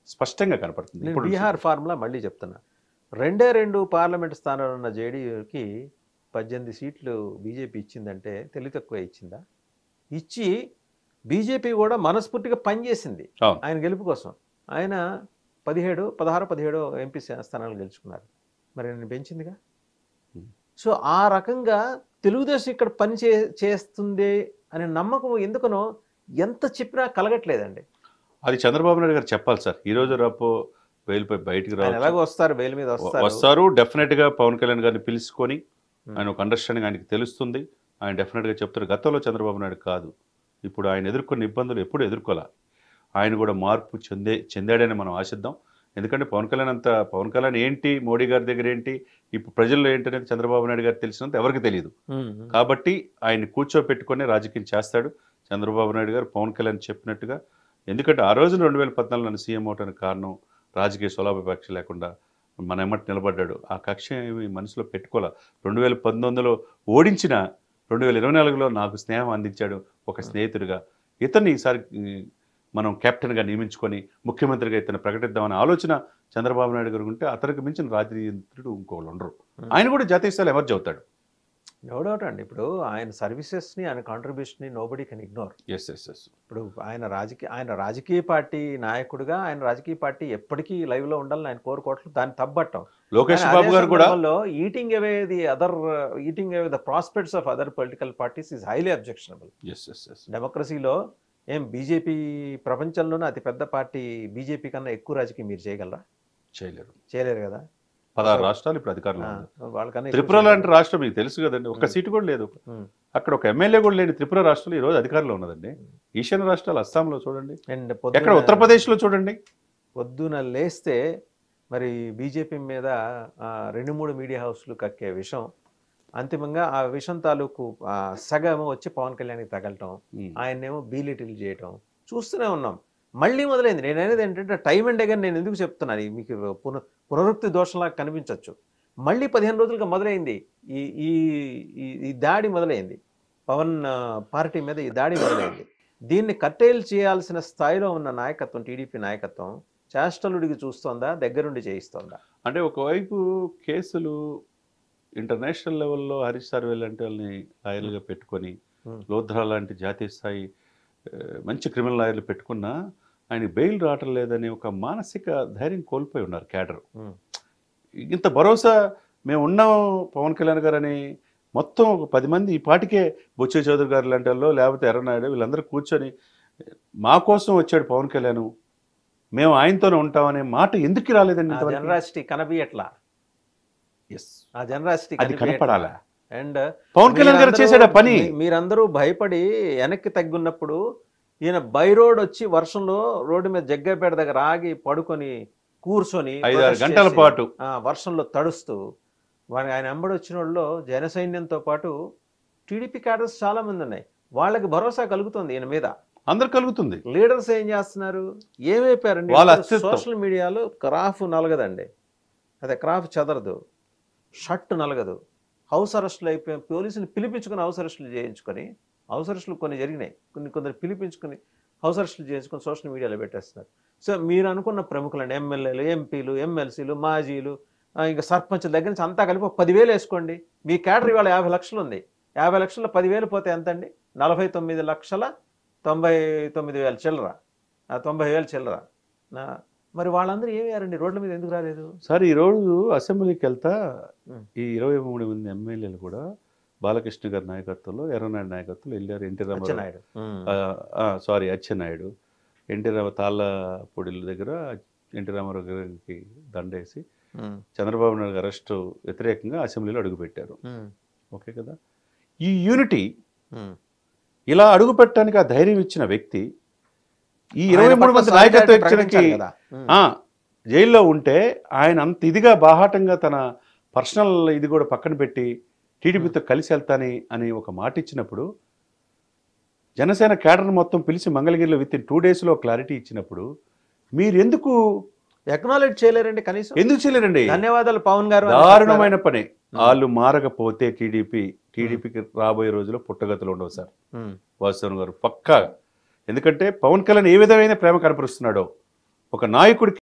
స్పష్టంగా కనపడుతుంది నేను ఇప్పుడు బీహార్ ఫార్ములా మళ్ళీ చెప్తున్నా రెండే రెండు పార్లమెంట్ స్థానాలు ఉన్న జేడీయూకి పద్దెనిమిది సీట్లు బీజేపీ ఇచ్చిందంటే తెలివి తక్కువ ఇచ్చిందా ఇచ్చి బీజేపీ కూడా మనస్ఫూర్తిగా పనిచేసింది అవును. ఆయన గెలుపు కోసం ఆయన పదిహేడు పదహారు పదిహేడు ఎంపీ స్థానాలు గెలుచుకున్నారు మరి నేను పెంచిందిగా Hmm. సో ఆ రకంగా తెలుగుదేశం ఇక్కడ పని చే చేస్తుంది అనే నమ్మకం ఎందుకనో ఎంత చెప్పినా కలగట్లేదండి అది చంద్రబాబు నాయుడు గారు చెప్పాలి సార్ ఈ రోజు రేపు బెయిల్పై బయటికి ఆయన రావచ్చు ఎలాగో వస్తారు బెయిల్ మీద వస్తారు వస్తారు డెఫినెట్ గా పవన్ కళ్యాణ్ గారిని పిలుచుకొని Hmm. ఆయన ఒక అండర్స్టాండింగ్ ఆయనకి తెలుస్తుంది ఆయన డెఫినెట్ గా చెప్తారు గతంలో చంద్రబాబు నాయుడు కాదు ఇప్పుడు ఆయన ఎదుర్కొన్న ఇబ్బందులు ఎప్పుడు ఎదుర్కోలే ఆయన కూడా మార్పు చెందే చెందాడని మనం ఆశిద్దాం ఎందుకంటే పవన్ కళ్యాణ్ అంత పవన్ కళ్యాణ్ ఏంటి మోడీ గారి దగ్గర ఏంటి ఇప్పుడు ప్రజల్లో ఏంటి అనేది చంద్రబాబు నాయుడు గారు తెలిసినంత ఎవరికి తెలియదు Hmm. కాబట్టి ఆయన్ని కూర్చోపెట్టుకొని రాజకీయం చేస్తాడు చంద్రబాబు నాయుడు గారు పవన్ కళ్యాణ్ చెప్పినట్టుగా ఎందుకంటే ఆ రోజున రెండు వేల పద్నాలుగు నన్ను సీఎం అవడానికి కారణం రాజకీయ స్వలాభాపేక్ష లేకుండా మన ఎమ్మటి నిలబడ్డాడు ఆ కక్ష ఏమి మనసులో పెట్టుకోలే రెండు వేల పంతొమ్మిదిలో ఓడించిన రెండు వేల ఇరవై నాలుగులో నాకు స్నేహం అందించాడు ఒక స్నేహితుడిగా ఇతన్ని ఈసారి ఉమ్, మనం కెప్టెన్గా నియమించుకొని ముఖ్యమంత్రిగా ఇతను ప్రకటిద్దామనే ఆలోచన చంద్రబాబు నాయుడు గారు ఉంటే అతనికి మించిన రాజనీతికుడు ఇంకోళ్ళు ఉండరు ఆయన కూడా జాతీయ స్థాయిలో ఎమర్జ్ అవుతాడు నో డౌట్ అండి ఇప్పుడు ఆయన సర్వీసెస్ని ఆయన కాంట్రిబ్యూషన్ని nobody can ignore yes yes yes ఇప్పుడు ఆయన రాజకీయ ఆయన రాజకీయ పార్టీ నాయకుడిగా ఆయన రాజకీయ పార్టీ ఎప్పటికీ లైవ్ లో ఉండాలని ఆయన కోరుకోవట్లేదు దాన్ని తబ్బట్టం లోకేష్ బాబు గారు కూడా eating away the other eating away the prospects of other political parties is highly objectionable yes yes yes డెమోక్రసీలో ఏం బీజేపీ ప్రపంచంలోనే అతి పెద్ద పార్టీ బీజేపీ కన్నా ఎక్కువ రాజకీయం మీరు చేయగలరా చేయలేరు చేయలేరు కదా పదహారు రాష్ట్రాలు ఇప్పుడు అధికారంలో ఆ, ఉంది వాళ్ళకన్నా ఎక్కువ త్రిపుర చేయగలరా? లాంటి రాష్ట్రం మీకు తెలుసు కదండి ఒక్క Hmm. సీటు కూడా లేదు Hmm. అక్కడ ఒక ఎమ్మెల్యే కూడా లేని త్రిపుర రాష్ట్రంలో ఈ రోజు అధికారంలో ఉన్నదండి ఈశాన్య రాష్ట్రాలు అస్సాంలో చూడండి అండ్ ఎక్కడ పొద్దున- ఉత్తరప్రదేశ్లో చూడండి పొద్దున లేస్తే మరి బీజేపీ మీద ఆ, రెండు మూడు మీడియా హౌస్లు కక్కే విషం అంతిమంగా ఆ విషం తాలూకు ఆ, సగం వచ్చి పవన్ కళ్యాణ్కి తగలటం Hmm. ఆయన్నేమో బీలిటిల్ చేయటం చూస్తూనే ఉన్నాం మళ్ళీ మొదలైంది నేను అనేది ఏంటంటే టైం అండ్ అగైన్ నేను ఎందుకు చెప్తున్నాను ఇది మీకు పున పునరుక్తి దోషంలా కనిపించవచ్చు మళ్ళీ పదిహేను రోజులుగా మొదలైంది ఈ ఈ ఈ- ఈ దాడి మొదలైంది పవన్ ఆ, పార్టీ మీద ఈ దాడి మొదలైంది దీన్ని కట్టేలు చేయాల్సిన స్థాయిలో ఉన్న నాయకత్వం టీడీపీ నాయకత్వం చేష్టలుడికి చూస్తోందా దగ్గరుండి చేయిస్తోందా అంటే ఒకవైపు కేసులు ఇంటర్నేషనల్ లెవెల్లో హరీష్ సార్వే లాంటి వాళ్ళని లాయర్లుగా పెట్టుకొని Hmm. లోధ్రా లాంటి జాతీయ స్థాయి ఆ, మంచి క్రిమినల్ లాయర్లు పెట్టుకున్నా ఆయన బెయిల్ రావటం లేదని ఒక మానసిక ధైర్యం కోల్పోయి ఉన్నారు క్యాడర్ Hmm. ఇంత భరోసా మేము ఉన్నాం పవన్ కళ్యాణ్ గారని మొత్తం ఒక పది మంది ఈ పాటికే బొచ్చే చౌదరి గారు లాంటి వాళ్ళు లేకపోతే ఎర్రనాయుడు వీళ్ళందరూ కూర్చొని మా కోసం వచ్చాడు పవన్ కళ్యాణ్ మేము ఆయనతోనే ఉంటామనే మాట ఎందుకు రాలేదండి ఆ ఇంతవరకు? జనరాసిటీ కనబియట్లా Yes. ఆ జనరాసిటీ అది కనపడాలా అండ్ పవన్ కళ్యాణ్ గారు చేసాడు ఆ పని మీరందరూ భయపడి వెనక్కి తగ్గున్నప్పుడు ఈయన బై రోడ్ వచ్చి వర్షంలో రోడ్డు మీద జగ్గైపేట దగ్గర ఆగి పడుకొని కూర్చొని ఐదు ఆరు protest గంటల చేసి, పాటు ఆ, వర్షంలో తడుస్తూ వాడి ఆయన వెంబడి వచ్చిన వాళ్ళు జన సైన్యంతో పాటు టీడీపీ క్యాడర్స్ చాలా మంది ఉన్నాయి వాళ్ళకి భరోసా కలుగుతుంది ఈయన మీద అందరు కలుగుతుంది లీడర్స్ ఏం చేస్తున్నారు ఏమైపోయారండి వాళ్ళ అస్తిత్వం. సోషల్ మీడియాలో క్రాఫ్ నలగదండి అదే క్రాఫ్ చెదరదు షర్ట్ నలగదు హౌస్ అరెస్టులు అయిపోయి పోలీసులు పిలిపించుకుని హౌస్ అరెస్టులు చేయించుకొని హౌస్ అరెస్టులు కొన్ని జరిగినాయి కొన్ని కొందరు పిలిపించుకుని హౌస్ అరెస్టులు చేయించుకొని సోషల్ మీడియాలో పెట్టేస్తున్నారు సో మీరు అనుకున్న ప్రముఖులండి ఎమ్మెల్యేలు ఎంపీలు ఎమ్మెల్సీలు మాజీలు ఆ, ఇంకా సర్పంచ్ దగ్గర నుంచి అంతా కలిపి ఒక పదివేలు వేసుకోండి మీ క్యాడర్ ఇవాళ యాభై లక్షలు ఉంది యాభై లక్షల పదివేలు పోతే ఎంత అండి నలభై తొమ్మిది లక్షల తొంభై తొమ్మిది వేల చిల్లర ఆ, తొంభై వేల చిల్లర నా- మరి వాళ్ళందరూ ఏమయ్యారండి రోడ్ల మీద ఎందుకు రాలేదు సార్ ఈ రోజు అసెంబ్లీకి వెళ్తా ఉం. ఈ ఇరవై మూడు మంది ఎమ్మెల్యేలు కూడా బాలకృష్ణ గారి నాయకత్వంలో ఎర్రనాయుడు నాయకత్వంలో వెళ్ళారు ఎన్టీ రామారావు అచ్చెన్నాయుడు సారీ అచ్చెన్నాయుడు ఎన్టీ రామ తాళ్ళపూడిల దగ్గర ఎన్టీ రామారావు గారికి దండేసి ఉమ్, చంద్రబాబు నాయుడు అరెస్ట్ వ్యతిరేకంగా అసెంబ్లీలో అడుగుపెట్టారు ఉమ్, ఓకే కదా ఈ యూనిటీ ఉమ్. ఇలా అడుగు పెట్టడానికి ఆ ధైర్యం ఇచ్చిన వ్యక్తి ఈ ఇరవై ఆయన మూడు పట్ల మంది solidarity నాయకత్వం ఇచ్చడానికి ప్రకటించారు కదా. ఉమ్, ఆ, జైల్లో ఉంటే ఆయన అంత ఇదిగా బాహాటంగా తన పర్సనల్ ఇది కూడా పక్కన పెట్టి టీడీపీతో కలిసి వెళ్తాని అని ఒక మాట ఇచ్చినప్పుడు జనసేన కేడర్ మొత్తం పిలిచి మంగళగిరిలో విత్ ఇన్ టూ డేస్లో క్లారిటీ ఇచ్చినప్పుడు మీరు ఎందుకు ఎక్నాలెడ్జ్ చేయలేరండి కనీసం ఎందుకు చేయలేరండి ధన్యవాదాలు పవన్ గారు అని దారుణమైన పని ఉమ్. వాళ్ళు మారకపోతే టీడీపీ టీడీపీకి రాబోయే రోజుల్లో పుట్టగతులు ఉండవు సార్ ఉమ్, వాసుదేవన్ గారు పక్కా ఎందుకంటే పవన్ కళ్యాణ్ ఏ విధమైన ప్రేమ కనపరుస్తున్నాడో ఒక నాయకుడికి